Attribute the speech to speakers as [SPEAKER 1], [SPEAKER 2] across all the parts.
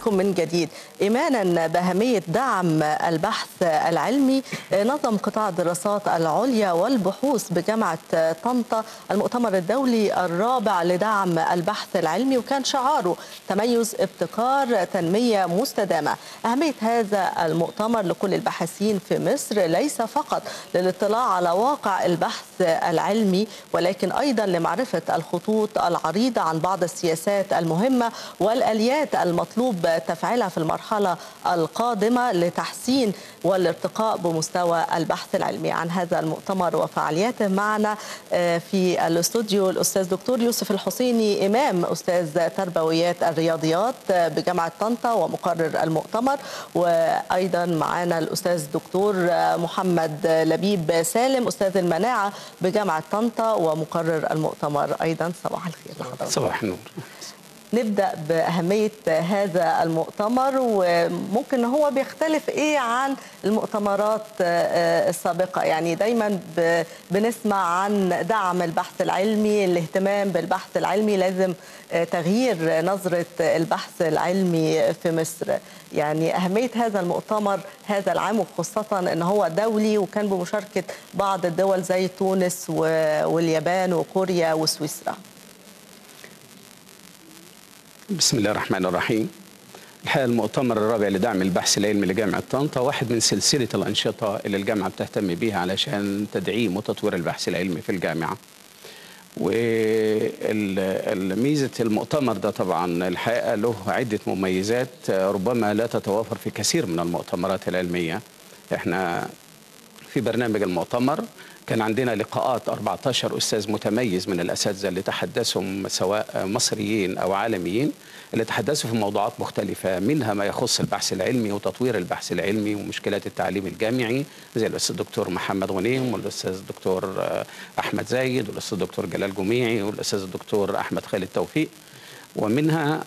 [SPEAKER 1] بكم من جديد إيمانا بأهمية دعم البحث العلمي نظم قطاع الدراسات العليا والبحوث بجامعة طنطا المؤتمر الدولي الرابع لدعم البحث العلمي وكان شعاره تميز ابتكار تنمية مستدامة أهمية هذا المؤتمر لكل الباحثين في مصر ليس فقط للاطلاع على واقع البحث العلمي ولكن أيضا لمعرفة الخطوط العريضة عن بعض السياسات المهمة والآليات المطلوب تفعيلها في المرحلة القادمة لتحسين والارتقاء بمستوى البحث العلمي عن هذا المؤتمر وفعالياته معنا في الاستوديو الأستاذ دكتور يوسف الحسيني إمام أستاذ تربويات الرياضيات بجامعة طنطا ومقرر المؤتمر وأيضا معنا الأستاذ دكتور محمد لبيب سالم أستاذ المناعة بجامعة طنطا ومقرر المؤتمر أيضا صباح الخير لحضرتك
[SPEAKER 2] صباح النور
[SPEAKER 1] نبدا باهميه هذا المؤتمر وممكن هو بيختلف ايه عن المؤتمرات السابقه يعني دايما بنسمع عن دعم البحث العلمي الاهتمام بالبحث العلمي لازم تغيير نظره البحث العلمي في مصر يعني اهميه هذا المؤتمر هذا العام وخاصه ان هو دولي وكان بمشاركه بعض الدول زي تونس واليابان وكوريا وسويسرا
[SPEAKER 2] بسم الله الرحمن الرحيم الحقيقه المؤتمر الرابع لدعم البحث العلمي لجامعه طنطا واحد من سلسله الانشطه اللي الجامعه بتهتم بيها علشان تدعيم وتطوير البحث العلمي في الجامعه. وميزه المؤتمر ده طبعا الحقيقه له عده مميزات ربما لا تتوافر في كثير من المؤتمرات العلميه. احنا في برنامج المؤتمر كان عندنا لقاءات 14 استاذ متميز من الاساتذه اللي تحدثهم سواء مصريين او عالميين اللي تحدثوا في موضوعات مختلفه منها ما يخص البحث العلمي وتطوير البحث العلمي ومشكلات التعليم الجامعي زي الاستاذ الدكتور محمد غنيم والاستاذ الدكتور احمد زايد والاستاذ الدكتور جلال جميعي والاستاذ الدكتور احمد خالد توفيق ومنها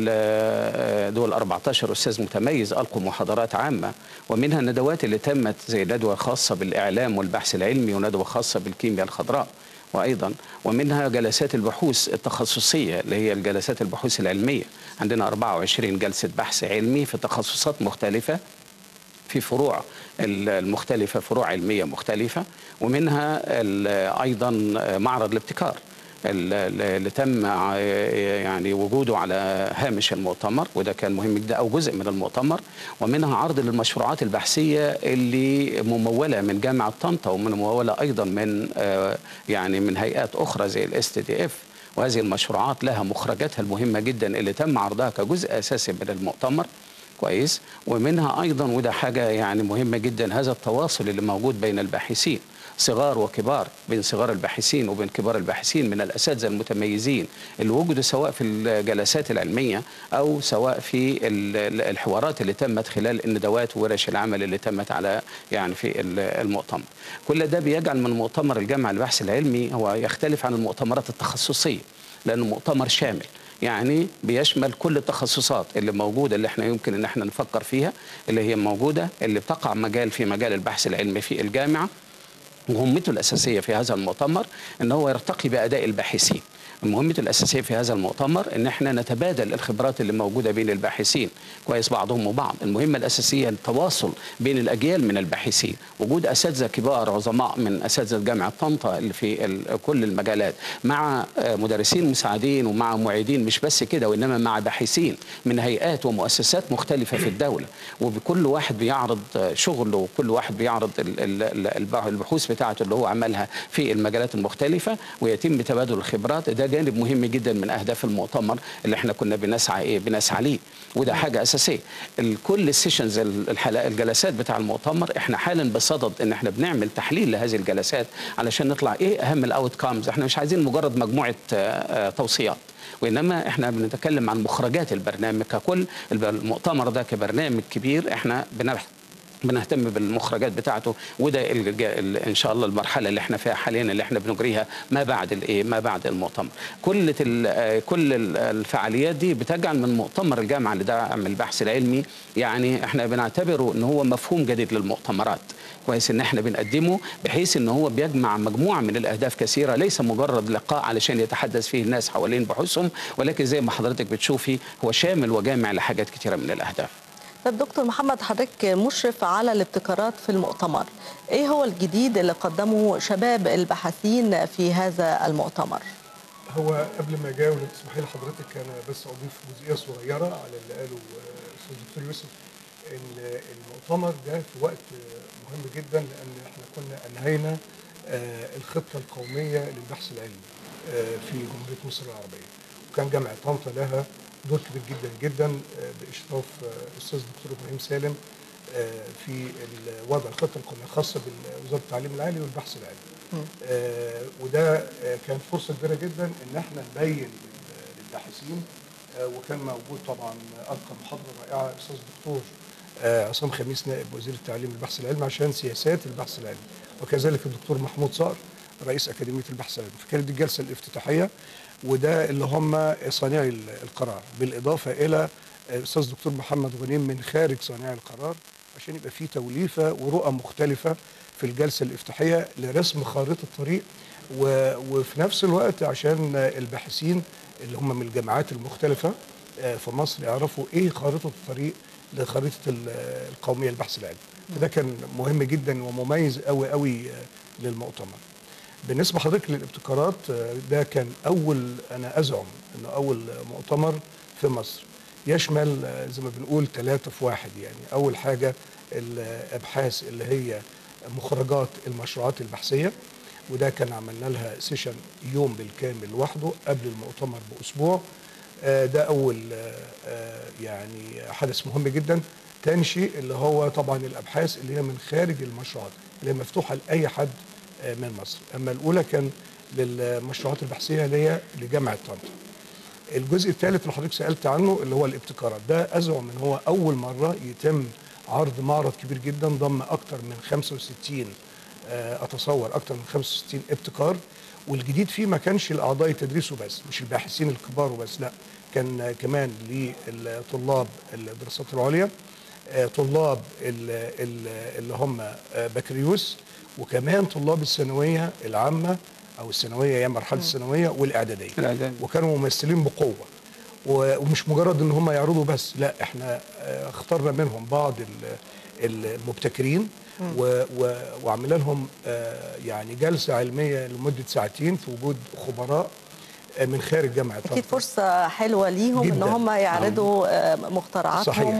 [SPEAKER 2] دول 14 استاذ متميز القوا محاضرات عامه ومنها الندوات اللي تمت زي ندوه خاصه بالاعلام والبحث العلمي وندوه خاصه بالكيمياء الخضراء وايضا ومنها جلسات البحوث التخصصيه اللي هي الجلسات البحوث العلميه عندنا 24 جلسه بحث علمي في تخصصات مختلفه في فروع المختلفه فروع علميه مختلفه ومنها ايضا معرض الابتكار اللي تم يعني وجوده على هامش المؤتمر وده كان مهم جدا او جزء من المؤتمر ومنها عرض للمشروعات البحثيه اللي مموله من جامعه طنطا ومموله ايضا من يعني من هيئات اخرى زي الاس تي دي اف وهذه المشروعات لها مخرجاتها المهمه جدا اللي تم عرضها كجزء اساسي من المؤتمر كويس ومنها ايضا وده حاجه يعني مهمه جدا هذا التواصل اللي موجود بين الباحثين صغار وكبار بين صغار الباحثين وبين كبار الباحثين من الاساتذه المتميزين اللي وجدوا سواء في الجلسات العلميه او سواء في الحوارات اللي تمت خلال الندوات وورش العمل اللي تمت على يعني في المؤتمر. كل ده بيجعل من مؤتمر الجامعه البحث العلمي هو يختلف عن المؤتمرات التخصصيه لانه مؤتمر شامل. يعني بيشمل كل التخصصات اللي موجوده اللي احنا يمكن ان احنا نفكر فيها اللي هي موجوده اللي بتقع مجال في مجال البحث العلمي في الجامعه مهمته الأساسية في هذا المؤتمر أن هو يرتقي بأداء الباحثين مهمته الأساسية في هذا المؤتمر أن احنا نتبادل الخبرات اللي موجودة بين الباحثين كويس بعضهم وبعض المهمة الأساسية التواصل بين الأجيال من الباحثين وجود أساتذة كبار عظماء من أساتذة جامعة طنطا اللي في كل المجالات مع مدرسين مساعدين ومع معيدين مش بس كده وإنما مع باحثين من هيئات ومؤسسات مختلفة في الدولة وبكل واحد بيعرض شغله وكل واحد بيعرض البحوث بتاعته اللي هو عملها في المجالات المختلفة ويتم تبادل الخبرات ده جانب مهم جدا من اهداف المؤتمر اللي احنا كنا بنسعى ايه بنسعى ليه وده حاجه اساسيه كل السيشنز الحلقات الجلسات بتاع المؤتمر احنا حالا بصدد ان احنا بنعمل تحليل لهذه الجلسات علشان نطلع ايه اهم الاوت كامز احنا مش عايزين مجرد مجموعه توصيات وانما احنا بنتكلم عن مخرجات البرنامج ككل المؤتمر ده كبرنامج كبير احنا بنبحث بنهتم بالمخرجات بتاعته وده الج- ال- ان شاء الله المرحله اللي احنا فيها حاليا اللي احنا بنجريها ما بعد الايه ما بعد المؤتمر كل ال- آه، كل ال- الفعاليات دي بتجعل من مؤتمر الجامعه لدعم البحث العلمي يعني احنا بنعتبره ان هو مفهوم جديد للمؤتمرات كويس ان احنا بنقدمه بحيث ان هو بيجمع مجموعه من الاهداف كثيره ليس مجرد لقاء علشان يتحدث فيه الناس حوالين بحوثهم ولكن زي ما حضرتك بتشوفي هو شامل وجامع لحاجات كثيره من الاهداف
[SPEAKER 1] طيب دكتور محمد حضرتك مشرف على الابتكارات في المؤتمر ايه هو الجديد اللي قدمه شباب الباحثين في هذا المؤتمر
[SPEAKER 3] هو قبل ما اجاوب تسمحي لي حضرتك انا بس اضيف جزئيه صغيره على اللي قاله آه، استاذ الدكتور يوسف ان المؤتمر ده في وقت آه، مهم جدا لان احنا كنا انهينا آه، الخطه القوميه للبحث العلمي آه، في جمهوريه مصر العربيه وكان جامعه طنطا لها دور كبير جدا جدا آه، باشراف آه، استاذ الدكتور ابراهيم سالم آه، في وضع الخطه القوميه الخاصه بوزاره التعليم العالي والبحث العلمي آه، وده آه، كان فرصه كبيره جدا ان احنا نبين لل- للباحثين آه، وكان موجود طبعا القى محاضره رائعه الاستاذ الدكتور آه، عصام خميس نائب وزير التعليم والبحث العلمي عشان سياسات البحث العلمي وكذلك الدكتور محمود صقر رئيس اكاديميه البحث العلمي فكانت دي الجلسه الافتتاحيه وده اللي هم صانعي ال- القرار بالاضافه الى الاستاذ الدكتور محمد غنيم من خارج صانعي القرار عشان يبقى في توليفه ورؤى مختلفه في الجلسه الافتتاحيه لرسم خارطه طريق و- وفي نفس الوقت عشان الباحثين اللي هم من الجامعات المختلفه آه، في مصر يعرفوا ايه خارطه الطريق لخريطه ال- القوميه للبحث العلمي فده كان مهم جدا ومميز قوي قوي آه، للمؤتمر بالنسبه حضرتك للابتكارات آه، ده كان اول انا ازعم انه اول مؤتمر في مصر يشمل آه، زي ما بنقول ثلاثة في واحد يعني أول حاجة الأبحاث اللي هي مخرجات المشروعات البحثية وده كان عملنا لها سيشن يوم بالكامل لوحده قبل المؤتمر بأسبوع آه، ده أول آه، آه، يعني حدث مهم جدا تاني شيء اللي هو طبعا الأبحاث اللي هي من خارج المشروعات اللي هي مفتوحة لأي حد آه، من مصر أما الأولى كان للمشروعات البحثية اللي هي لجامعة طنطا الجزء الثالث اللي حضرتك سالت عنه اللي هو الابتكارات ده ازعم ان هو اول مره يتم عرض معرض كبير جدا ضم اكثر من 65 آه، اتصور اكثر من 65 ابتكار والجديد فيه ما كانش الاعضاء يتدرسوا بس مش الباحثين الكبار وبس لا كان آه، كمان للطلاب الدراسات العليا آه، طلاب ال- ال- اللي هم آه، بكالوريوس وكمان طلاب الثانويه العامه او الثانويه يا مرحله الثانويه والاعداديه
[SPEAKER 2] الإعدادي.
[SPEAKER 3] وكانوا ممثلين بقوه و- ومش مجرد ان هم يعرضوا بس لا احنا آه، اخترنا منهم بعض ال- المبتكرين و- و- وعملنا لهم آه، يعني جلسه علميه لمده ساعتين في وجود خبراء آه، من خارج جامعه
[SPEAKER 1] اكيد
[SPEAKER 3] طنطا.
[SPEAKER 1] فرصه حلوه ليهم ان
[SPEAKER 3] جداً.
[SPEAKER 1] هم يعرضوا آه، مخترعاتهم
[SPEAKER 3] صحيح.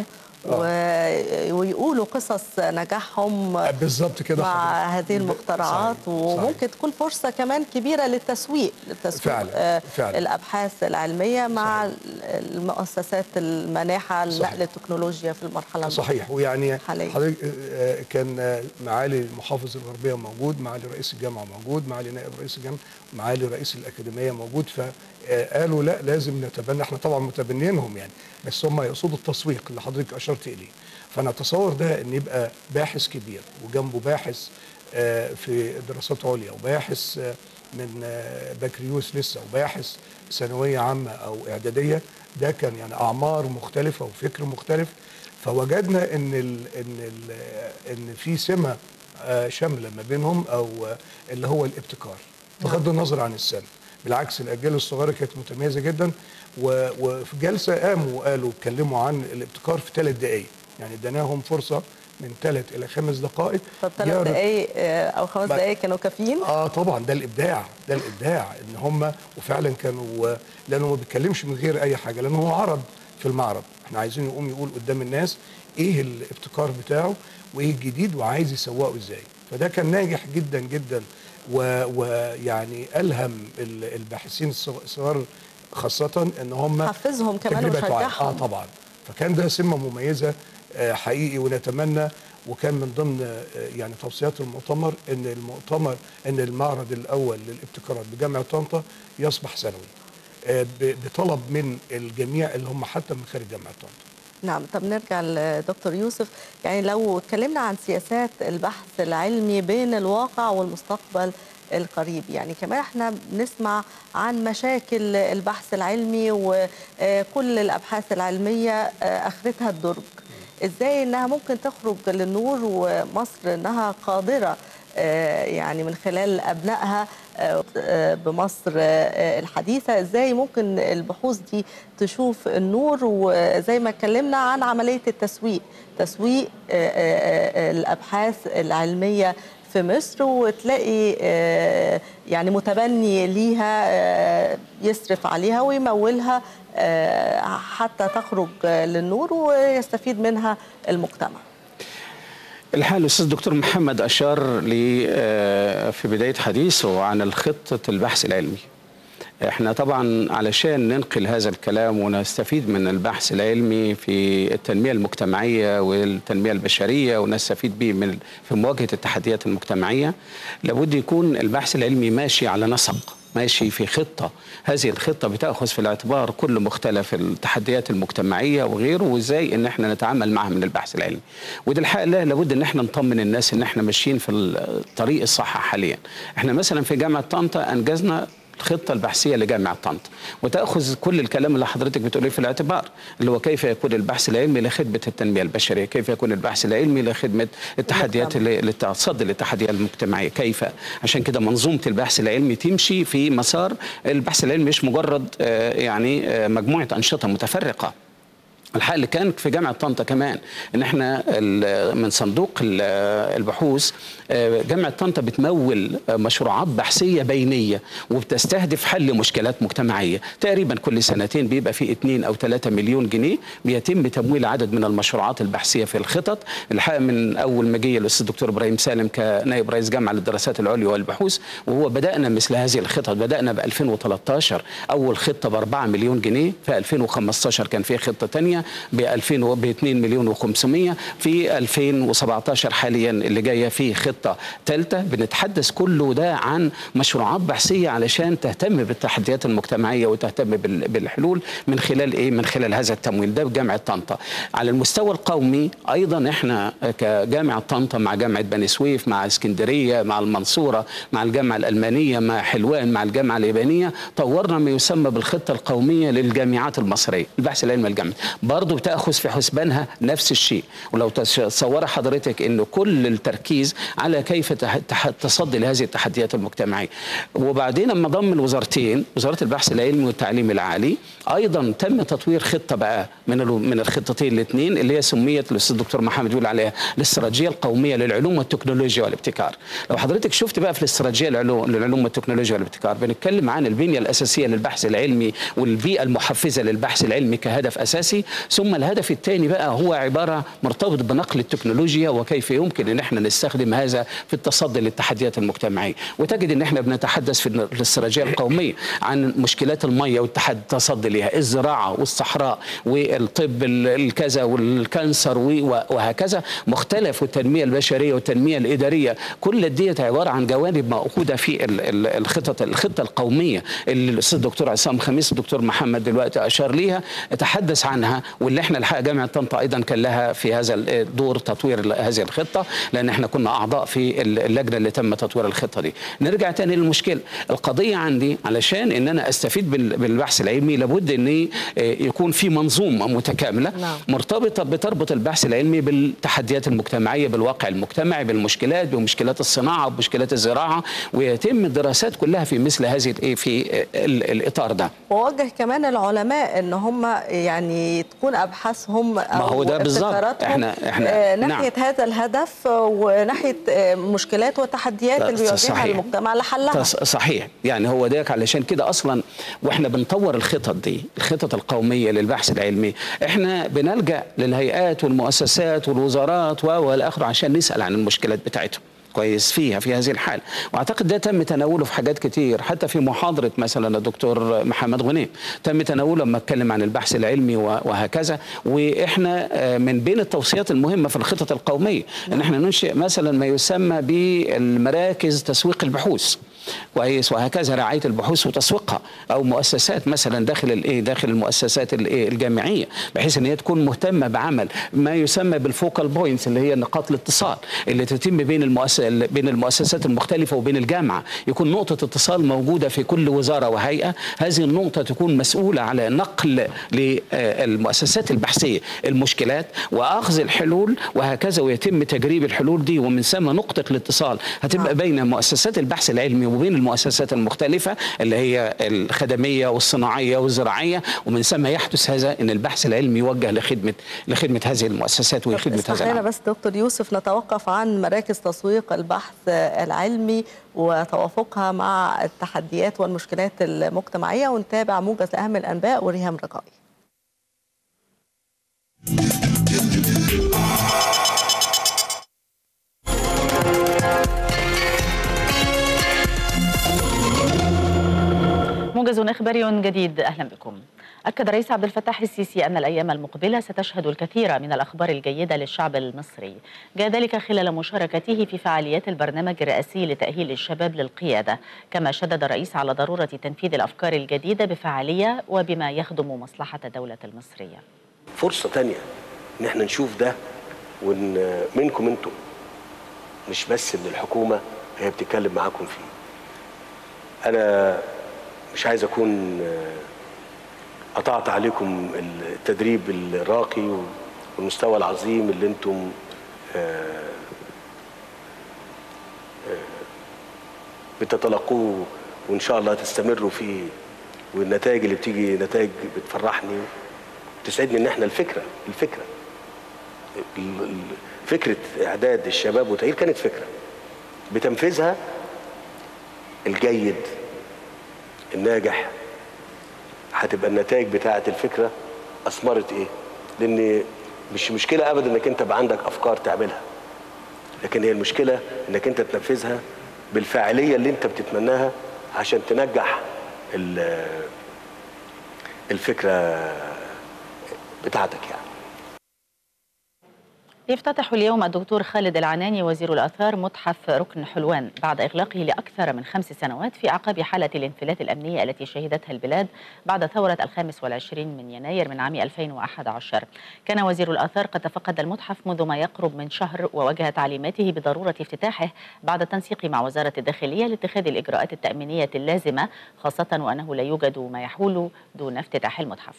[SPEAKER 1] و- ويقولوا قصص نجاحهم
[SPEAKER 3] آه، بالظبط كده
[SPEAKER 1] مع
[SPEAKER 3] حضرتك.
[SPEAKER 1] هذه المخترعات
[SPEAKER 3] صحيح.
[SPEAKER 1] وممكن تكون فرصه كمان كبيره للتسويق للتسويق
[SPEAKER 3] فعلاً.
[SPEAKER 1] آه،
[SPEAKER 3] فعلاً.
[SPEAKER 1] الابحاث العلميه مع المؤسسات المانحه
[SPEAKER 3] صحيح.
[SPEAKER 1] لنقل التكنولوجيا في المرحله
[SPEAKER 3] صحيح ويعني
[SPEAKER 1] حالياً.
[SPEAKER 3] حضرتك آه، كان آه، معالي المحافظ الغربيه موجود معالي رئيس الجامعه موجود معالي نائب رئيس الجامعه معالي رئيس الاكاديميه موجود فقالوا لا لازم نتبنى احنا طبعا متبنينهم يعني بس هم يقصدوا التسويق اللي حضرتك اشرت اليه فانا اتصور ده ان يبقى باحث كبير وجنبه باحث آه، في دراسات عليا وباحث آه، من آه، بكالوريوس لسه وباحث ثانويه عامه او اعداديه ده كان يعني اعمار مختلفه وفكر مختلف فوجدنا ان ال ان ال ان في سمه آه، شامله ما بينهم او آه، اللي هو الابتكار بغض النظر عن السن بالعكس الاجيال الصغيره كانت متميزه جدا و- وفي جلسه قاموا وقالوا اتكلموا عن الابتكار في ثلاث دقائق يعني اديناهم فرصه من ثلاث الى خمس دقائق
[SPEAKER 1] طب ثلاث
[SPEAKER 3] يعرض-
[SPEAKER 1] دقائق آه، او خمس
[SPEAKER 3] بقى-
[SPEAKER 1] دقائق كانوا كافيين
[SPEAKER 3] اه طبعا ده الابداع ده الابداع ان هم وفعلا كانوا لانه ما بيتكلمش من غير اي حاجه لانه هو عرض في المعرض احنا عايزين يقوم يقول قدام الناس ايه الابتكار بتاعه وايه الجديد وعايز يسوقه ازاي فده كان ناجح جدا جدا و- ويعني الهم ال- الباحثين الصغ- الصغار خاصه ان هم
[SPEAKER 1] حفزهم كمان
[SPEAKER 3] تجربة وعي.
[SPEAKER 1] وشجعهم
[SPEAKER 3] اه طبعا فكان ده سمه مميزه آه، حقيقي ونتمنى وكان من ضمن آه، يعني توصيات المؤتمر ان المؤتمر ان المعرض الاول للابتكارات بجامعه طنطا يصبح سنوي آه، ب- بطلب من الجميع اللي هم حتى من خارج جامعه طنطا
[SPEAKER 1] نعم طب نرجع لدكتور يوسف يعني لو اتكلمنا عن سياسات البحث العلمي بين الواقع والمستقبل القريب يعني كمان احنا بنسمع عن مشاكل البحث العلمي وكل الابحاث العلميه اخرتها الدرج ازاي انها ممكن تخرج للنور ومصر انها قادره يعني من خلال ابنائها بمصر الحديثه ازاي ممكن البحوث دي تشوف النور وزي ما اتكلمنا عن عمليه التسويق تسويق الابحاث العلميه في مصر وتلاقي يعني متبني ليها يصرف عليها ويمولها حتى تخرج للنور ويستفيد منها المجتمع
[SPEAKER 2] الحقيقه الاستاذ دكتور محمد اشار لي في بدايه حديثه عن الخطه البحث العلمي احنا طبعا علشان ننقل هذا الكلام ونستفيد من البحث العلمي في التنميه المجتمعيه والتنميه البشريه ونستفيد به من في مواجهه التحديات المجتمعيه لابد يكون البحث العلمي ماشي على نسق ماشي في خطة هذه الخطة بتأخذ في الاعتبار كل مختلف التحديات المجتمعية وغيره وإزاي إن احنا نتعامل معها من البحث العلمي وده الحقيقة لابد إن احنا نطمن الناس إن احنا ماشيين في الطريق الصح حاليا احنا مثلا في جامعة طنطا أنجزنا الخطة البحثية لجامعة طنطا وتأخذ كل الكلام اللي حضرتك بتقوليه في الاعتبار اللي هو كيف يكون البحث العلمي لخدمة التنمية البشرية كيف يكون البحث العلمي لخدمة التحديات للتصدي للتحديات المجتمعية كيف عشان كده منظومة البحث العلمي تمشي في مسار البحث العلمي مش مجرد يعني مجموعة أنشطة متفرقة الحق اللي كان في جامعه طنطا كمان ان احنا من صندوق البحوث جامعه طنطا بتمول مشروعات بحثيه بينيه وبتستهدف حل مشكلات مجتمعيه تقريبا كل سنتين بيبقى في 2 او 3 مليون جنيه بيتم تمويل عدد من المشروعات البحثيه في الخطط الحقيقه من اول ما جه الاستاذ الدكتور ابراهيم سالم كنائب رئيس جامعه للدراسات العليا والبحوث وهو بدانا مثل هذه الخطط بدانا ب 2013 اول خطه ب 4 مليون جنيه في 2015 كان في خطه ثانيه ب 2000 ب 2 مليون و500 في 2017 حاليا اللي جايه في خطه ثالثه بنتحدث كله ده عن مشروعات بحثيه علشان تهتم بالتحديات المجتمعيه وتهتم بالحلول من خلال ايه من خلال هذا التمويل ده بجامعه طنطا على المستوى القومي ايضا احنا كجامعه طنطا مع جامعه بني سويف مع اسكندريه مع المنصوره مع الجامعه الالمانيه مع حلوان مع الجامعه اليابانيه طورنا ما يسمى بالخطه القوميه للجامعات المصريه البحث العلمي الجامعي برضه بتاخذ في حسبانها نفس الشيء ولو تصور حضرتك انه كل التركيز على كيف تصدي لهذه التحديات المجتمعيه وبعدين لما ضم الوزارتين وزاره البحث العلمي والتعليم العالي ايضا تم تطوير خطه بقى من من الخطتين الاثنين اللي هي سميت الاستاذ الدكتور محمد بيقول عليها الاستراتيجيه القوميه للعلوم والتكنولوجيا والابتكار لو حضرتك شفت بقى في الاستراتيجيه للعلوم والتكنولوجيا والابتكار بنتكلم عن البنيه الاساسيه للبحث العلمي والبيئه المحفزه للبحث العلمي كهدف اساسي ثم الهدف الثاني بقى هو عباره مرتبط بنقل التكنولوجيا وكيف يمكن ان احنا نستخدم هذا في التصدي للتحديات المجتمعيه وتجد ان احنا بنتحدث في الاستراتيجيه القوميه عن مشكلات الميه والتصدي لها الزراعه والصحراء والطب الكذا والكانسر وهكذا مختلف والتنميه البشريه والتنميه الاداريه كل ديت عباره عن جوانب مأخوذه في الخطط الخطه القوميه اللي الاستاذ الدكتور عصام خميس الدكتور محمد دلوقتي اشار ليها تحدث عنها واللي احنا الحقيقه جامعه طنطا ايضا كان لها في هذا الدور تطوير هذه الخطه لان احنا كنا اعضاء في اللجنه اللي تم تطوير الخطه دي نرجع تاني للمشكله القضيه عندي علشان ان انا استفيد بالبحث العلمي لابد ان يكون في منظومه متكامله
[SPEAKER 1] نعم.
[SPEAKER 2] مرتبطه بتربط البحث العلمي بالتحديات المجتمعيه بالواقع المجتمعي بالمشكلات بمشكلات الصناعه بمشكلات الزراعه ويتم الدراسات كلها في مثل هذه الايه في الاطار ده
[SPEAKER 1] ووجه كمان العلماء ان هم يعني تكون ابحاثهم
[SPEAKER 2] ما هو ده بالظبط احنا احنا
[SPEAKER 1] ناحيه نعم. هذا الهدف وناحيه مشكلات وتحديات اللي بيواجهها المجتمع لحلها
[SPEAKER 2] صحيح يعني هو ده علشان كده اصلا واحنا بنطور الخطط دي الخطط القوميه للبحث العلمي احنا بنلجا للهيئات والمؤسسات والوزارات والى اخره عشان نسال عن المشكلات بتاعتهم كويس فيها في هذه الحال واعتقد ده تم تناوله في حاجات كتير حتى في محاضره مثلا الدكتور محمد غنيم تم تناوله لما اتكلم عن البحث العلمي وهكذا واحنا من بين التوصيات المهمه في الخطط القوميه ان احنا ننشئ مثلا ما يسمى بالمراكز تسويق البحوث كويس وهكذا رعايه البحوث وتسويقها او مؤسسات مثلا داخل الايه داخل المؤسسات الايه الجامعيه بحيث ان هي تكون مهتمه بعمل ما يسمى بالفوكال بوينتس اللي هي نقاط الاتصال اللي تتم بين المؤسس بين المؤسسات المختلفه وبين الجامعه يكون نقطه اتصال موجوده في كل وزاره وهيئه هذه النقطه تكون مسؤوله على نقل للمؤسسات البحثيه المشكلات واخذ الحلول وهكذا ويتم تجريب الحلول دي ومن ثم نقطه الاتصال هتبقى بين مؤسسات البحث العلمي وبين المؤسسات المختلفه اللي هي الخدميه والصناعيه والزراعيه ومن ثم يحدث هذا ان البحث العلمي يوجه لخدمه لخدمه هذه المؤسسات وخدمه هذا
[SPEAKER 1] اسمح لنا
[SPEAKER 2] العمل.
[SPEAKER 1] بس دكتور يوسف نتوقف عن مراكز تسويق البحث العلمي وتوافقها مع التحديات والمشكلات المجتمعية ونتابع موجز لأهم الأنباء وريهام رقائي
[SPEAKER 4] موجز إخباري جديد أهلا بكم أكد الرئيس عبد الفتاح السيسي أن الأيام المقبلة ستشهد الكثير من الأخبار الجيدة للشعب المصري جاء ذلك خلال مشاركته في فعاليات البرنامج الرئاسي لتأهيل الشباب للقيادة كما شدد الرئيس على ضرورة تنفيذ الأفكار الجديدة بفعالية وبما يخدم مصلحة الدولة المصرية
[SPEAKER 5] فرصة تانية إن احنا نشوف ده وإن منكم انتم مش بس من الحكومة هي بتتكلم معاكم فيه أنا مش عايز أكون قطعت عليكم التدريب الراقي والمستوى العظيم اللي انتم بتتلقوه وان شاء الله تستمروا فيه والنتائج اللي بتيجي نتائج بتفرحني تسعدني ان احنا الفكره الفكره فكره اعداد الشباب وتاهيل كانت فكره بتنفيذها الجيد الناجح هتبقى النتائج بتاعه الفكره اثمرت ايه لان مش مشكله ابدا انك انت بقى عندك افكار تعملها لكن هي المشكله انك انت تنفذها بالفاعليه اللي انت بتتمناها عشان تنجح الفكره بتاعتك يعني
[SPEAKER 4] يفتتح اليوم الدكتور خالد العناني وزير الآثار متحف ركن حلوان بعد إغلاقه لأكثر من خمس سنوات في أعقاب حالة الانفلات الأمنية التي شهدتها البلاد بعد ثورة الخامس والعشرين من يناير من عام 2011 كان وزير الآثار قد تفقد المتحف منذ ما يقرب من شهر ووجه تعليماته بضرورة افتتاحه بعد التنسيق مع وزارة الداخلية لاتخاذ الإجراءات التأمينية اللازمة خاصة وأنه لا يوجد ما يحول دون افتتاح المتحف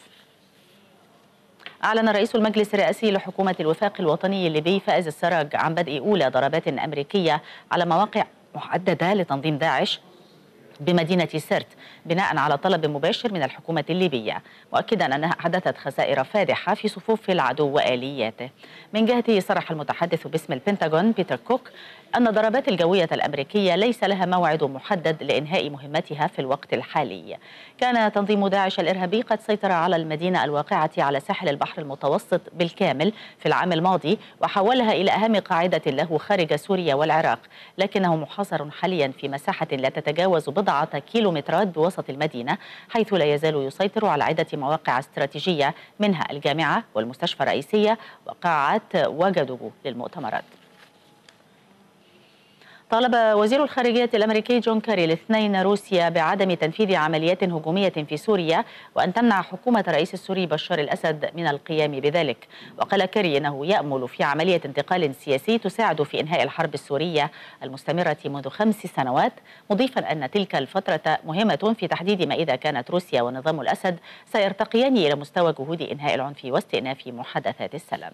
[SPEAKER 4] أعلن رئيس المجلس الرئاسي لحكومة الوفاق الوطني الليبي فائز السراج عن بدء أولى ضربات أمريكية على مواقع محددة لتنظيم داعش بمدينة سرت بناء على طلب مباشر من الحكومة الليبية مؤكدا أنها أحدثت خسائر فادحة في صفوف العدو وآلياته من جهته صرح المتحدث باسم البنتاغون بيتر كوك أن الضربات الجوية الأمريكية ليس لها موعد محدد لإنهاء مهمتها في الوقت الحالي كان تنظيم داعش الإرهابي قد سيطر على المدينة الواقعة على ساحل البحر المتوسط بالكامل في العام الماضي وحولها إلى أهم قاعدة له خارج سوريا والعراق لكنه محاصر حاليا في مساحة لا تتجاوز بضعة كيلومترات بوسط المدينة حيث لا يزال يسيطر على عدة مواقع استراتيجية منها الجامعة والمستشفى الرئيسية وقاعات وجدبو للمؤتمرات طالب وزير الخارجية الأمريكي جون كاري الاثنين روسيا بعدم تنفيذ عمليات هجومية في سوريا وأن تمنع حكومة الرئيس السوري بشار الأسد من القيام بذلك وقال كاري إنه يأمل في عملية انتقال سياسي تساعد في إنهاء الحرب السورية المستمرة منذ خمس سنوات مضيفا أن تلك الفترة مهمة في تحديد ما إذا كانت روسيا ونظام الأسد سيرتقيان إلى مستوى جهود إنهاء العنف واستئناف محادثات السلام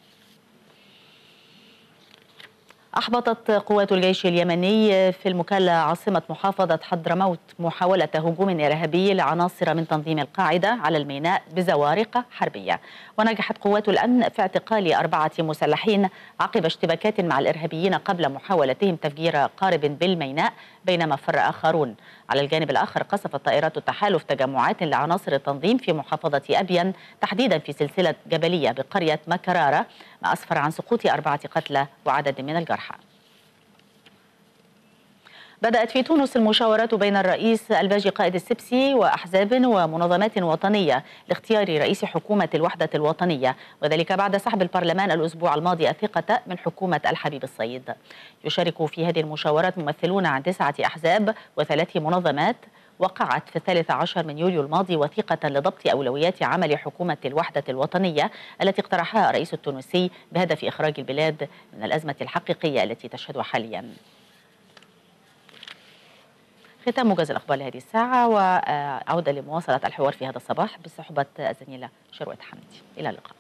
[SPEAKER 4] أحبطت قوات الجيش اليمني في المكلا عاصمة محافظة حضرموت محاولة هجوم إرهابي لعناصر من تنظيم القاعدة على الميناء بزوارق حربية ونجحت قوات الأمن في اعتقال أربعة مسلحين عقب اشتباكات مع الإرهابيين قبل محاولتهم تفجير قارب بالميناء بينما فر آخرون على الجانب الآخر قصفت طائرات التحالف تجمعات لعناصر التنظيم في محافظة أبين تحديدا في سلسلة جبلية بقرية مكرارة ما أسفر عن سقوط أربعة قتلى وعدد من الجرحى بدأت في تونس المشاورات بين الرئيس الباجي قائد السبسي وأحزاب ومنظمات وطنية لاختيار رئيس حكومة الوحدة الوطنية وذلك بعد سحب البرلمان الأسبوع الماضي الثقة من حكومة الحبيب السيد يشارك في هذه المشاورات ممثلون عن تسعة أحزاب وثلاث منظمات وقعت في الثالث عشر من يوليو الماضي وثيقة لضبط أولويات عمل حكومة الوحدة الوطنية التي اقترحها الرئيس التونسي بهدف إخراج البلاد من الأزمة الحقيقية التي تشهدها حالياً ختام موجز الاخبار لهذه الساعه وعوده لمواصله الحوار في هذا الصباح بصحبه الزميله شروه حمدي الى اللقاء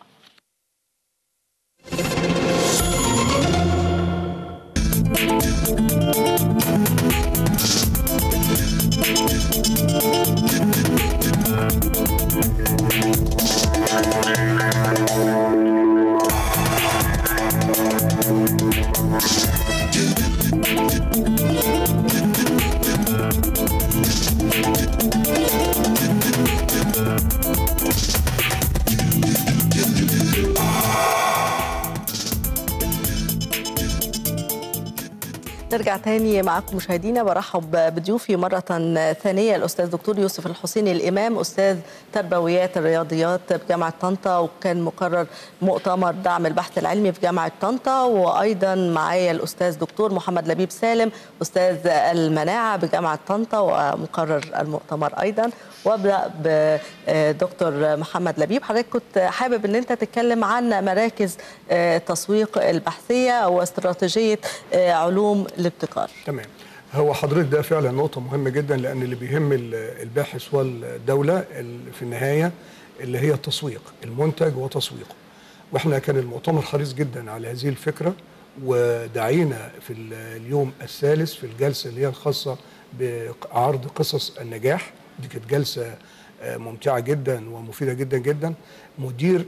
[SPEAKER 1] نرجع تاني معكم مشاهدينا برحب بضيوفي مرة ثانية الأستاذ دكتور يوسف الحسيني الإمام أستاذ تربويات الرياضيات بجامعة طنطا وكان مقرر مؤتمر دعم البحث العلمي في جامعة طنطا وأيضا معايا الأستاذ دكتور محمد لبيب سالم أستاذ المناعة بجامعة طنطا ومقرر المؤتمر أيضا وابدا بدكتور محمد لبيب حضرتك كنت حابب ان انت تتكلم عن مراكز تسويق البحثيه واستراتيجيه علوم الابتكار
[SPEAKER 3] تمام هو حضرتك ده فعلا نقطه مهمه جدا لان اللي بيهم الباحث والدوله في النهايه اللي هي التسويق المنتج وتسويقه واحنا كان المؤتمر حريص جدا على هذه الفكره ودعينا في اليوم الثالث في الجلسه اللي هي الخاصه بعرض قصص النجاح دي كانت جلسه ممتعه جدا ومفيده جدا جدا مدير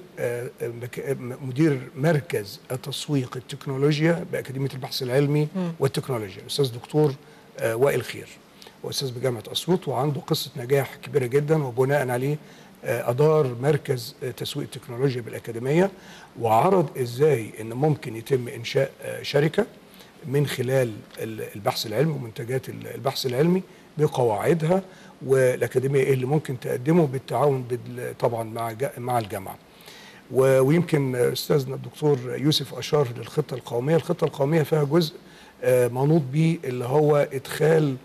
[SPEAKER 3] مدير مركز التسويق التكنولوجيا باكاديميه البحث العلمي والتكنولوجيا الاستاذ دكتور وائل خير واستاذ بجامعه اسيوط وعنده قصه نجاح كبيره جدا وبناء عليه ادار مركز تسويق التكنولوجيا بالاكاديميه وعرض ازاي ان ممكن يتم انشاء شركه من خلال البحث العلمي ومنتجات البحث العلمي بقواعدها والاكاديميه ايه اللي ممكن تقدمه بالتعاون طبعا مع مع الجامعه. ويمكن استاذنا الدكتور يوسف اشار للخطه القوميه، الخطه القوميه فيها جزء منوط به اللي هو ادخال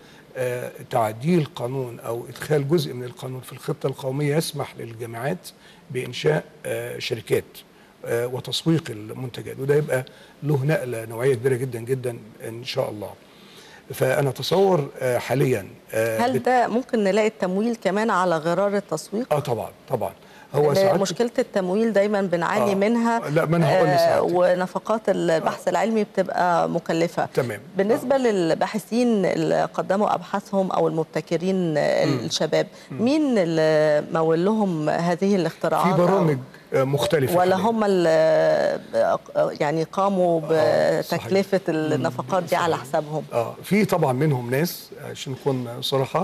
[SPEAKER 3] تعديل قانون او ادخال جزء من القانون في الخطه القوميه يسمح للجامعات بانشاء شركات وتسويق المنتجات وده يبقى له نقله نوعيه كبيره جدا جدا ان شاء الله. فانا اتصور حاليا
[SPEAKER 1] هل ده ممكن نلاقي التمويل كمان على غرار التسويق؟
[SPEAKER 3] اه طبعا طبعا هو ساعات
[SPEAKER 1] مشكله التمويل دايما بنعاني
[SPEAKER 3] آه.
[SPEAKER 1] منها
[SPEAKER 3] لا ما انا هقول
[SPEAKER 1] آه ونفقات البحث آه. العلمي بتبقى مكلفه
[SPEAKER 3] تمام
[SPEAKER 1] بالنسبه آه. للباحثين اللي قدموا ابحاثهم او المبتكرين م. الشباب م. مين اللي مول لهم هذه الاختراعات
[SPEAKER 3] في برامج مختلفة
[SPEAKER 1] ولا هم اللي يعني قاموا بتكلفة آه النفقات دي على حسابهم
[SPEAKER 3] اه في طبعا منهم ناس عشان نكون صراحة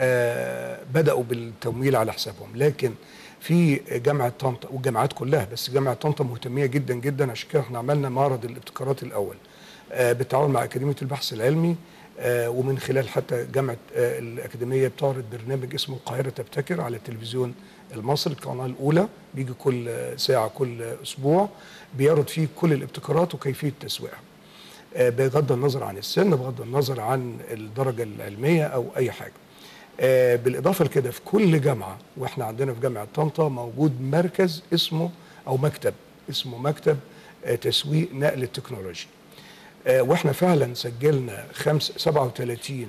[SPEAKER 3] آه بدأوا بالتمويل على حسابهم لكن في جامعة طنطا والجامعات كلها بس جامعة طنطا مهتمية جدا جدا عشان كده احنا عملنا معرض الابتكارات الأول آه بالتعاون مع أكاديمية البحث العلمي آه ومن خلال حتى جامعة آه الأكاديمية بتعرض برنامج اسمه القاهرة تبتكر على التلفزيون المصري القناه الاولى بيجي كل ساعه كل اسبوع بيعرض فيه كل الابتكارات وكيفيه تسويقها بغض النظر عن السن بغض النظر عن الدرجه العلميه او اي حاجه بالاضافه لكده في كل جامعه واحنا عندنا في جامعه طنطا موجود مركز اسمه او مكتب اسمه مكتب تسويق نقل التكنولوجي واحنا فعلا سجلنا خمس 37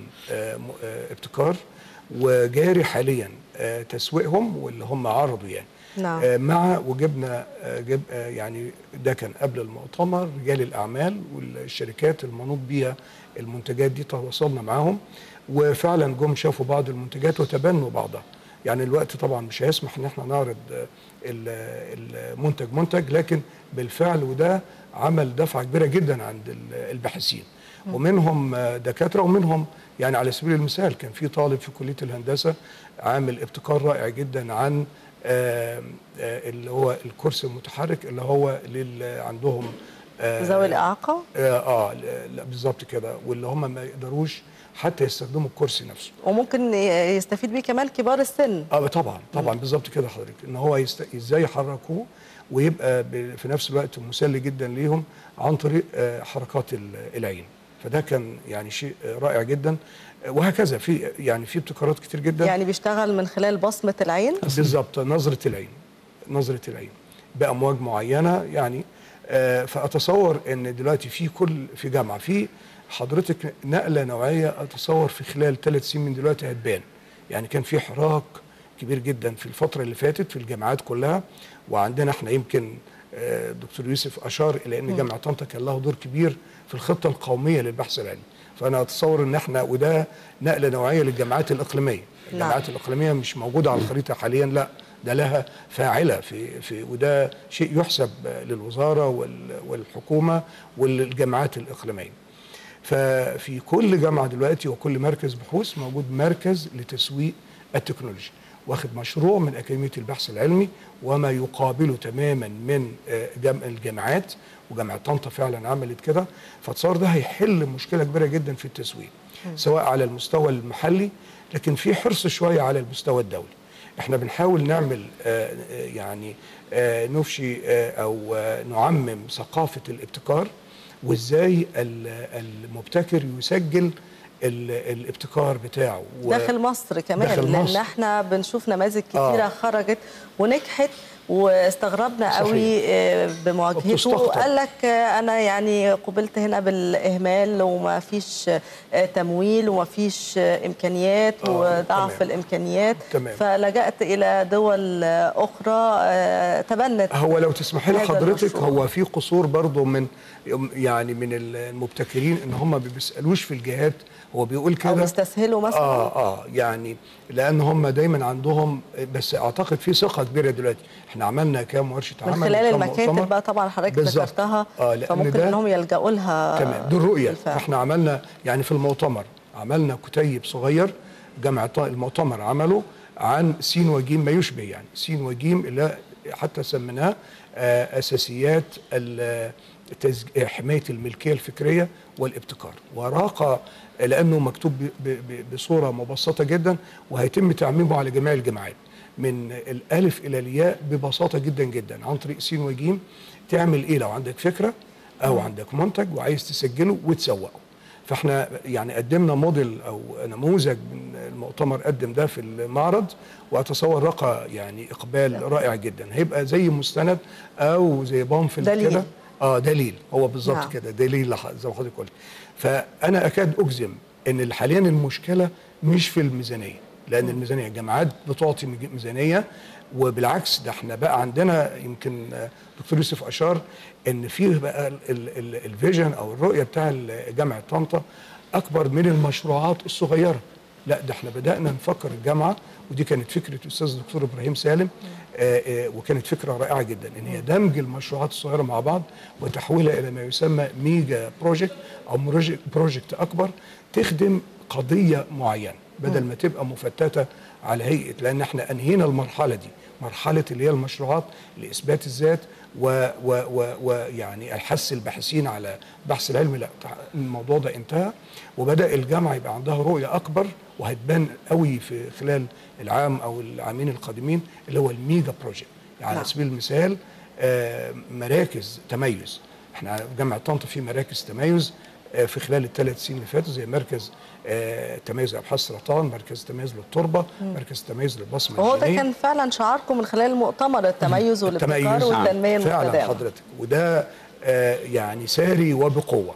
[SPEAKER 3] ابتكار وجاري حاليا تسويقهم واللي هم عرضوا يعني
[SPEAKER 1] نعم.
[SPEAKER 3] مع وجبنا جب يعني ده كان قبل المؤتمر رجال الاعمال والشركات المنوط بيها المنتجات دي تواصلنا معاهم وفعلا جم شافوا بعض المنتجات وتبنوا بعضها يعني الوقت طبعا مش هيسمح ان احنا نعرض المنتج منتج لكن بالفعل وده عمل دفعه كبيره جدا عند الباحثين ومنهم دكاتره ومنهم يعني على سبيل المثال كان في طالب في كليه الهندسه عامل ابتكار رائع جدا عن آآ آآ اللي هو الكرسي المتحرك اللي هو اللي عندهم آه،
[SPEAKER 1] ذوي الاعاقه
[SPEAKER 3] اه, آه لا- لا، بالظبط كده واللي هم ما يقدروش حتى يستخدموا الكرسي نفسه
[SPEAKER 1] وممكن ي- يستفيد بيه كمان كبار السن
[SPEAKER 3] اه طبعا طبعا بالظبط كده حضرتك ان هو يست... ازاي يحركوه ويبقى ب... في نفس الوقت مسلي جدا ليهم عن طريق آه، حركات ال- العين فده كان يعني شيء آه، رائع جدا آه، وهكذا في يعني في ابتكارات كتير جدا
[SPEAKER 1] يعني بيشتغل من خلال بصمه العين
[SPEAKER 3] بالظبط نظرة العين نظرة العين بأمواج معينة يعني آه، فأتصور أن دلوقتي في كل في جامعة في حضرتك نقلة نوعية أتصور في خلال ثلاث سنين من دلوقتي هتبان يعني كان في حراك كبير جدا في الفترة اللي فاتت في الجامعات كلها وعندنا احنا يمكن آه، دكتور يوسف أشار إلى أن جامعة طنطا كان له دور كبير في الخطة القومية للبحث العلمي فأنا أتصور أن احنا وده نقلة نوعية للجامعات الإقليمية الجامعات الإقليمية مش موجودة على الخريطة حاليا لا ده لها فاعلة في في وده شيء يحسب للوزارة وال- والحكومة والجامعات الإقليمية ففي كل جامعة دلوقتي وكل مركز بحوث موجود مركز لتسويق التكنولوجيا واخد مشروع من أكاديمية البحث العلمي وما يقابله تماما من آه، جام- الجامعات وجامعة طنطا فعلا عملت كده فتصور ده هيحل مشكلة كبيرة جدا في التسويق سواء على المستوى المحلي لكن في حرص شوية على المستوى الدولي احنا بنحاول نعمل آه، آه، يعني آه، نفشي آه، او آه، نعمم ثقافة الابتكار وازاي ال- المبتكر يسجل ال- الابتكار بتاعه و-
[SPEAKER 1] داخل مصر كمان
[SPEAKER 3] داخل
[SPEAKER 1] لان
[SPEAKER 3] مصر.
[SPEAKER 1] احنا بنشوف نماذج كتيره
[SPEAKER 3] آه.
[SPEAKER 1] آه. خرجت ونجحت واستغربنا
[SPEAKER 3] صحيح.
[SPEAKER 1] قوي آه، بمواجهته
[SPEAKER 3] وبتستقطب.
[SPEAKER 1] وقال لك آه، انا يعني قبلت هنا بالاهمال وما فيش آه، تمويل وما فيش آه، امكانيات
[SPEAKER 3] آه،
[SPEAKER 1] وضعف
[SPEAKER 3] تمام.
[SPEAKER 1] الامكانيات
[SPEAKER 3] تمام.
[SPEAKER 1] فلجأت الى دول آه، اخرى آه، تبنت
[SPEAKER 3] هو لو تسمحي لي
[SPEAKER 1] هذا
[SPEAKER 3] حضرتك
[SPEAKER 1] المشروع.
[SPEAKER 3] هو في قصور برضه من يعني من المبتكرين ان هم ما بيسالوش في الجهات هو بيقول
[SPEAKER 1] او
[SPEAKER 3] كده
[SPEAKER 1] بيستسهلوا مثلا
[SPEAKER 3] اه اه يعني لان هم دايما عندهم بس اعتقد في ثقه كبيره دلوقتي احنا عملنا كام ورشه
[SPEAKER 1] من
[SPEAKER 3] عمل
[SPEAKER 1] خلال
[SPEAKER 3] وكام
[SPEAKER 1] المكاتب
[SPEAKER 3] مؤتمر.
[SPEAKER 1] بقى طبعا حضرتك
[SPEAKER 3] بالظبط.
[SPEAKER 1] ذكرتها
[SPEAKER 3] آه، لأن
[SPEAKER 1] فممكن
[SPEAKER 3] ده-
[SPEAKER 1] انهم يلجأوا لها
[SPEAKER 3] تمام دي الرؤيه
[SPEAKER 1] بالفعل.
[SPEAKER 3] احنا عملنا يعني في المؤتمر عملنا كتيب صغير جامعه طا- المؤتمر عمله عن سين وجيم ما يشبه يعني سين وجيم اللي حتى سميناه آه، اساسيات ال- تسج- حمايه الملكيه الفكريه والابتكار وراقه لانه مكتوب ب- ب- بصوره مبسطه جدا وهيتم تعميمه على جميع الجامعات من الالف الى الياء ببساطه جدا جدا عن طريق سين وجيم تعمل ايه لو عندك فكره او عندك منتج وعايز تسجله وتسوقه فاحنا يعني قدمنا موديل او نموذج من المؤتمر قدم ده في المعرض واتصور لقى يعني اقبال رائع جدا هيبقى زي مستند او زي بامفل
[SPEAKER 1] دليل.
[SPEAKER 3] كده اه دليل هو بالظبط
[SPEAKER 1] نعم.
[SPEAKER 3] كده دليل لح- زي ما حضرتك قلت فانا اكاد اجزم ان حاليا المشكله مش في الميزانيه لان الميزانيه الجامعات بتعطي مج- ميزانيه وبالعكس ده احنا بقى عندنا يمكن آه، دكتور يوسف اشار ان فيه بقى ال- ال- ال- الفيجن او الرؤيه بتاع ال- جامعه طنطا اكبر من المشروعات الصغيره لا ده احنا بدانا نفكر الجامعه ودي كانت فكره الاستاذ الدكتور ابراهيم سالم آه، آه، وكانت فكره رائعه جدا ان هي دمج المشروعات الصغيره مع بعض وتحويلها الى ما يسمى ميجا بروجكت او بروجكت- بروجكت اكبر تخدم قضيه معينه بدل ما تبقى مفتته على هيئه لان احنا انهينا المرحله دي مرحله اللي هي المشروعات لاثبات الذات ويعني و و ويعني الحث الباحثين على البحث العلمي لا تع- الموضوع ده انتهى وبدا الجامعه يبقى عندها رؤيه اكبر وهتبان قوي في خلال العام او العامين القادمين اللي هو الميجا بروجكت يعني على
[SPEAKER 1] نعم.
[SPEAKER 3] سبيل المثال آه، مراكز تميز احنا في جامعه طنطا في مراكز تميز آه، في خلال الثلاث سنين اللي فاتوا زي مركز آه، تميز لابحاث السرطان مركز تميز للتربه مركز تميز للبصمه
[SPEAKER 1] وهو ده
[SPEAKER 3] الجينيه
[SPEAKER 1] كان فعلا شعاركم من خلال المؤتمر التميز والابتكار
[SPEAKER 3] التميز.
[SPEAKER 1] والتنميه
[SPEAKER 3] فعلا
[SPEAKER 1] المستدامه
[SPEAKER 3] حضرتك وده آه، يعني ساري وبقوه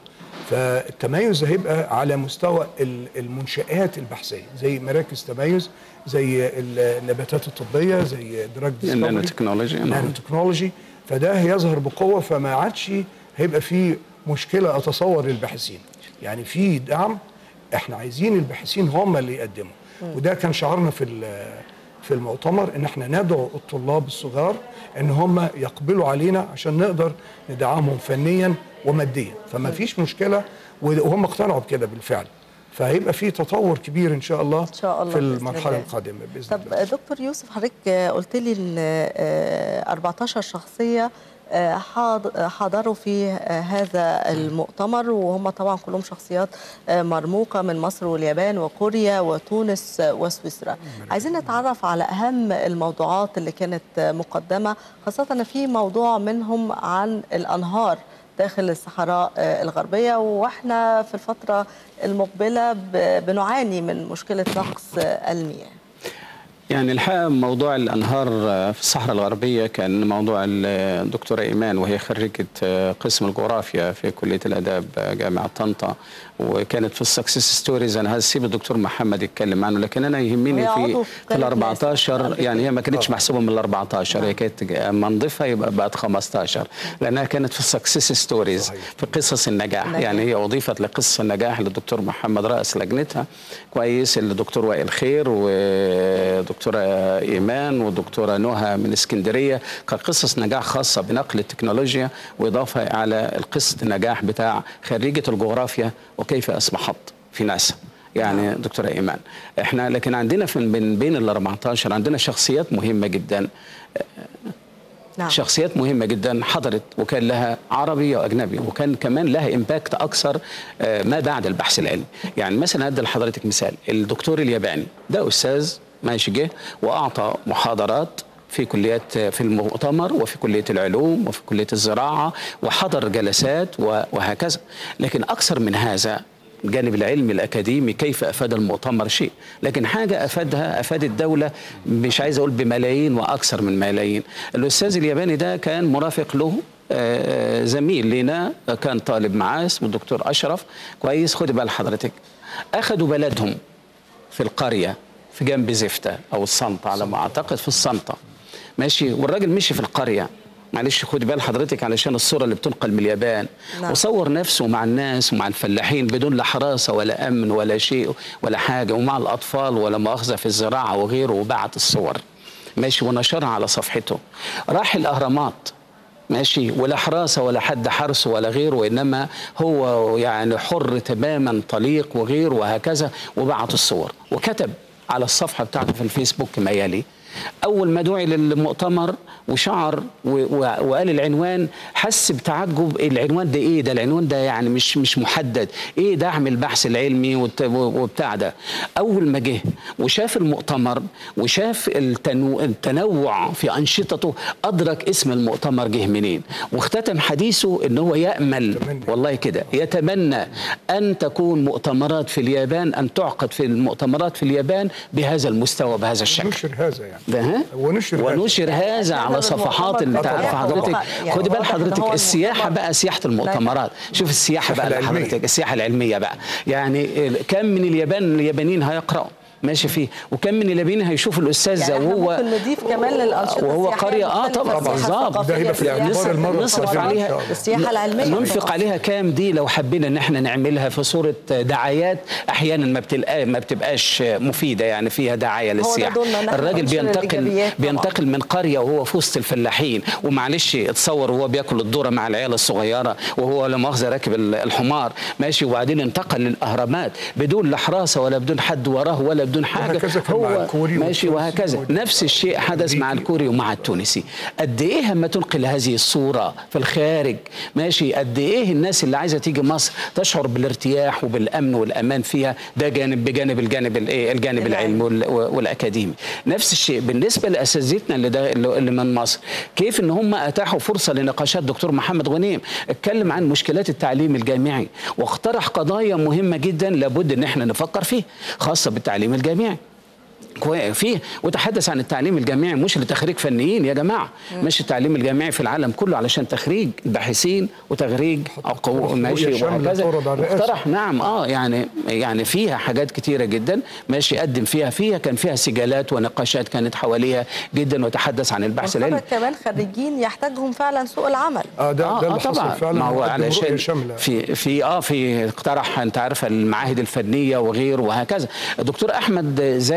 [SPEAKER 3] فالتميز هيبقى على مستوى ال- المنشآت البحثيه زي مراكز تميز زي ال- النباتات الطبيه زي دراج
[SPEAKER 2] النانو تكنولوجي نعم.
[SPEAKER 3] نانو تكنولوجي فده هيظهر بقوه فما عادش هيبقى في مشكله اتصور للباحثين يعني في دعم احنا عايزين الباحثين هم اللي يقدموا وده كان شعارنا في ال- في المؤتمر ان احنا ندعو الطلاب الصغار ان هم يقبلوا علينا عشان نقدر ندعمهم فنيا وماديا فما فيش مشكله وهم اقتنعوا بكده بالفعل فهيبقى في تطور كبير ان شاء الله
[SPEAKER 1] إن شاء الله
[SPEAKER 3] في
[SPEAKER 1] بإذن
[SPEAKER 3] المرحله
[SPEAKER 1] الله.
[SPEAKER 3] القادمه باذن
[SPEAKER 1] طب
[SPEAKER 3] الله
[SPEAKER 1] دكتور يوسف حضرتك آه، قلت لي ان آه، 14 شخصيه آه، حاض- آه، حضروا في آه، هذا المؤتمر وهم طبعا كلهم شخصيات آه، مرموقة من مصر واليابان وكوريا وتونس آه، وسويسرا عايزين نتعرف على أهم الموضوعات اللي كانت آه، مقدمة خاصة أن في موضوع منهم عن الأنهار داخل الصحراء آه، الغربية واحنا في الفترة المقبلة ب- بنعاني من مشكلة نقص آه، المياه
[SPEAKER 2] يعني الحقيقه موضوع الانهار في الصحراء الغربيه كان موضوع الدكتوره ايمان وهي خريجه قسم الجغرافيا في كليه الاداب جامعه طنطا وكانت في السكسس ستوريز انا هسيب الدكتور محمد يتكلم عنه لكن انا يهمني
[SPEAKER 1] وهي
[SPEAKER 2] في
[SPEAKER 1] عضو في
[SPEAKER 2] في ال
[SPEAKER 1] قناة
[SPEAKER 2] 14
[SPEAKER 1] ناس.
[SPEAKER 2] يعني هي ما كانتش محسوبه من ال 14 هي كانت اما نضيفها يبقى بقت 15 لانها كانت في السكسس ستوريز في قصص النجاح
[SPEAKER 1] النجاح.
[SPEAKER 2] يعني هي اضيفت لقصه النجاح للدكتور محمد راس لجنتها كويس الدكتور وائل خير ودكتوره ايمان ودكتوره نهى من اسكندريه كقصص نجاح خاصه بنقل التكنولوجيا واضافه على القصه النجاح بتاع خريجه الجغرافيا وكيف اصبحت في ناسا يعني دكتوره ايمان احنا لكن عندنا في من بين ال 14 عندنا شخصيات مهمه جدا
[SPEAKER 1] نعم
[SPEAKER 2] شخصيات مهمة جدا حضرت وكان لها عربي وأجنبي وكان كمان لها إمباكت أكثر آه، ما بعد البحث العلمي يعني مثلا أدي لحضرتك مثال الدكتور الياباني ده أستاذ ماشي جه وأعطى محاضرات في كليات في المؤتمر وفي كلية العلوم وفي كلية الزراعة وحضر جلسات و- وهكذا لكن أكثر من هذا الجانب العلمي الأكاديمي كيف أفاد المؤتمر شيء لكن حاجة أفادها أفاد الدولة مش عايز أقول بملايين وأكثر من ملايين الأستاذ الياباني ده كان مرافق له آه، زميل لنا كان طالب معاه اسمه الدكتور أشرف كويس خدي بال حضرتك أخدوا بلدهم في القرية في جنب زفتة أو الصنطة على ما أعتقد في الصنطة ماشي والراجل مشي في القرية معلش خدي بال حضرتك علشان الصورة اللي بتنقل من اليابان
[SPEAKER 1] نعم.
[SPEAKER 2] وصور نفسه مع الناس ومع الفلاحين بدون لا حراسة ولا أمن ولا شيء ولا حاجة ومع الأطفال ولا مؤاخذة في الزراعة وغيره وبعت الصور ماشي ونشرها على صفحته راح الأهرامات ماشي ولا حراسه ولا حد حرسه ولا غيره وانما هو يعني حر تماما طليق وغيره وهكذا وبعت الصور وكتب على الصفحه بتاعته في الفيسبوك ما يلي اول ما دعي للمؤتمر وشعر و- و- وقال العنوان حس بتعجب العنوان ده ايه ده العنوان ده يعني مش مش محدد ايه دعم البحث العلمي والت- وبتاع ده اول ما جه وشاف المؤتمر وشاف التنو... التنوع في انشطته ادرك اسم المؤتمر جه منين واختتم حديثه ان هو يامل
[SPEAKER 3] يتمنى.
[SPEAKER 2] والله كده يتمنى ان تكون مؤتمرات في اليابان ان تعقد في المؤتمرات في اليابان بهذا المستوى بهذا الشكل
[SPEAKER 3] نشر هذا يعني
[SPEAKER 2] ده ها؟
[SPEAKER 3] ونشر هذا.
[SPEAKER 2] ونشر هذا على صفحات
[SPEAKER 1] المؤتمر
[SPEAKER 2] انت عارف
[SPEAKER 1] طبعاً.
[SPEAKER 2] حضرتك
[SPEAKER 1] يعني
[SPEAKER 2] خدي بال
[SPEAKER 1] واضح إن
[SPEAKER 2] حضرتك
[SPEAKER 1] هو
[SPEAKER 2] السياحه
[SPEAKER 1] المؤتمر-
[SPEAKER 2] بقى سياحه المؤتمرات شوف السياحه بقى
[SPEAKER 3] السياحة
[SPEAKER 2] اللي
[SPEAKER 3] العلمية.
[SPEAKER 2] حضرتك السياحه العلميه بقى يعني ال- كم من اليابان اليابانيين هيقراوا ماشي فيه وكم من اليابانيين هيشوفوا الاستاذ
[SPEAKER 1] يعني
[SPEAKER 2] ده
[SPEAKER 1] احنا
[SPEAKER 2] وهو
[SPEAKER 1] ممكن نضيف كمان للانشطه
[SPEAKER 2] وهو
[SPEAKER 1] السياحية
[SPEAKER 2] قرية اه
[SPEAKER 1] المختلفة،
[SPEAKER 2] طبعا
[SPEAKER 1] السياحة
[SPEAKER 2] بالظبط
[SPEAKER 3] ده هيبقى في
[SPEAKER 1] الثقافية،
[SPEAKER 3] الأخبار
[SPEAKER 1] السياحة-
[SPEAKER 3] المرة
[SPEAKER 2] نصرف
[SPEAKER 3] القادمة إن
[SPEAKER 2] عليها
[SPEAKER 3] شاء الله.
[SPEAKER 1] السياحة العلمية
[SPEAKER 2] ننفق
[SPEAKER 1] طبعاً.
[SPEAKER 2] عليها كام دي لو حبينا ان احنا نعملها في صوره دعايات احيانا ما بتلقى ما بتبقاش مفيده يعني فيها دعايه
[SPEAKER 1] ده
[SPEAKER 2] للسياحه
[SPEAKER 1] دورنا إن إحنا
[SPEAKER 2] الراجل
[SPEAKER 1] ننشر
[SPEAKER 2] بينتقل
[SPEAKER 1] الإيجابيات طبعاً.
[SPEAKER 2] بينتقل من قريه وهو في وسط الفلاحين ومعلش اتصور وهو بياكل الذره مع العيال الصغيره وهو لا مؤاخذه راكب ال- الحمار ماشي وبعدين انتقل للاهرامات بدون لا حراسه ولا بدون حد وراه ولا بدون حاجه
[SPEAKER 3] وهكذا كان مع الكوري
[SPEAKER 2] ماشي
[SPEAKER 3] والتونسي
[SPEAKER 2] وهكذا
[SPEAKER 3] وال-
[SPEAKER 2] نفس الشيء حدث مع
[SPEAKER 3] والأمريكي.
[SPEAKER 2] الكوري ومع التونسي قد ايه اما تنقل هذه الصوره في الخارج ماشي قد ايه الناس اللي عايزه تيجي مصر تشعر بالارتياح وبالامن والامان فيها ده جانب بجانب الجانب الايه الجانب العلمي وال- والاكاديمي نفس الشيء بالنسبه لاساتذتنا اللي ده اللي اللي من مصر كيف ان هم اتاحوا فرصه لنقاشات دكتور محمد غنيم اتكلم عن مشكلات التعليم الجامعي واقترح قضايا مهمه جدا لابد ان احنا نفكر فيه خاصه بالتعليم الجامعي كوي- فيه وتحدث عن التعليم الجامعي مش لتخريج فنيين يا جماعه مش التعليم الجامعي في العالم كله علشان تخريج باحثين وتخريج
[SPEAKER 3] اقترح
[SPEAKER 2] أو ماشي
[SPEAKER 3] رؤية شاملة
[SPEAKER 2] وهكذا
[SPEAKER 3] تعرض على الرئاسة.
[SPEAKER 2] اقترح نعم اه يعني يعني فيها حاجات كتيره جدا ماشي قدم فيها فيها كان فيها سجالات ونقاشات كانت حواليها جدا وتحدث عن البحث العلمي
[SPEAKER 1] ونخرج كمان خريجين يحتاجهم فعلا سوق العمل
[SPEAKER 3] اه ده
[SPEAKER 2] آه
[SPEAKER 3] ده
[SPEAKER 2] آه
[SPEAKER 3] اللي
[SPEAKER 2] طبعا
[SPEAKER 3] حصل فعلا
[SPEAKER 2] ما هو
[SPEAKER 3] قدم رؤية
[SPEAKER 2] علشان
[SPEAKER 3] شاملة
[SPEAKER 2] في في اه في اقترح انت عارف المعاهد الفنيه وغيره وهكذا الدكتور احمد زايد اتكلم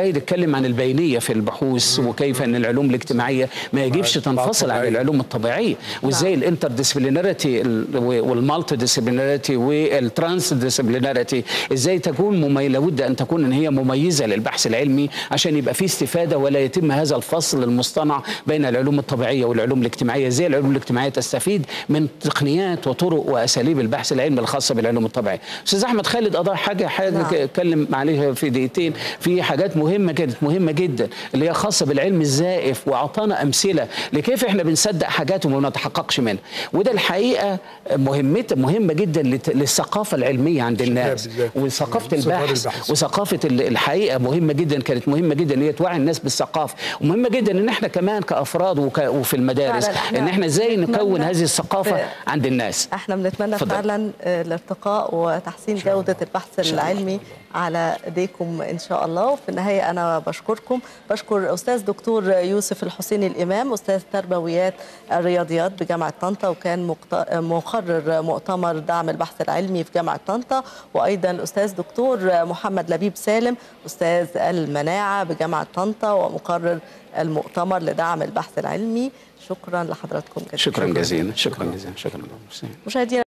[SPEAKER 2] بنتكلم عن البينيه في البحوث وكيف ان العلوم الاجتماعيه ما يجبش تنفصل عن
[SPEAKER 3] الطبيعية.
[SPEAKER 2] العلوم الطبيعيه وازاي الانتر ديسبليناريتي والمالتي ديسبليناريتي والترانس ديسبليناريتي ازاي تكون مميزه لابد ان تكون ان هي مميزه للبحث العلمي عشان يبقى فيه استفاده ولا يتم هذا الفصل المصطنع بين العلوم الطبيعيه والعلوم الاجتماعيه ازاي العلوم الاجتماعيه تستفيد من تقنيات وطرق واساليب البحث العلمي الخاصه بالعلوم الطبيعيه استاذ احمد خالد اضاف حاجه حاجه
[SPEAKER 1] نعم.
[SPEAKER 2] اتكلم عليها في دقيقتين في حاجات مهمه كانت مهمه جدا اللي هي خاصه بالعلم الزائف واعطانا امثله لكيف احنا بنصدق حاجات وما نتحققش منها وده الحقيقه مهمته مهمه جدا لت- للثقافه العلميه عند الناس
[SPEAKER 3] بالذات.
[SPEAKER 2] وثقافه
[SPEAKER 3] صغار
[SPEAKER 2] البحث
[SPEAKER 3] البحث.
[SPEAKER 2] وثقافه ال- الحقيقه مهمه جدا كانت مهمه جدا ان هي توعي الناس بالثقافه ومهمه جدا ان احنا كمان كافراد وك وفي المدارس
[SPEAKER 1] فعلاً إحنا
[SPEAKER 2] ان احنا ازاي نكون
[SPEAKER 1] نتمنى
[SPEAKER 2] هذه الثقافه
[SPEAKER 1] في-
[SPEAKER 2] عند الناس
[SPEAKER 1] احنا بنتمنى
[SPEAKER 2] اتفضل.
[SPEAKER 1] فعلا آه، الارتقاء وتحسين جودة البحث العلمي على ايديكم ان شاء الله وفي النهاية انا بشكركم بشكر استاذ دكتور يوسف الحسيني الامام استاذ تربويات الرياضيات بجامعة طنطا وكان مقت- مقرر مؤتمر دعم البحث العلمي في جامعة طنطا وايضا الاستاذ دكتور محمد لبيب سالم استاذ المناعة بجامعة طنطا ومقرر المؤتمر لدعم البحث العلمي شكرا لحضراتكم جزيلا
[SPEAKER 2] شكرا جزيلا شكرا جزيلا شكرا
[SPEAKER 1] مشاهدينا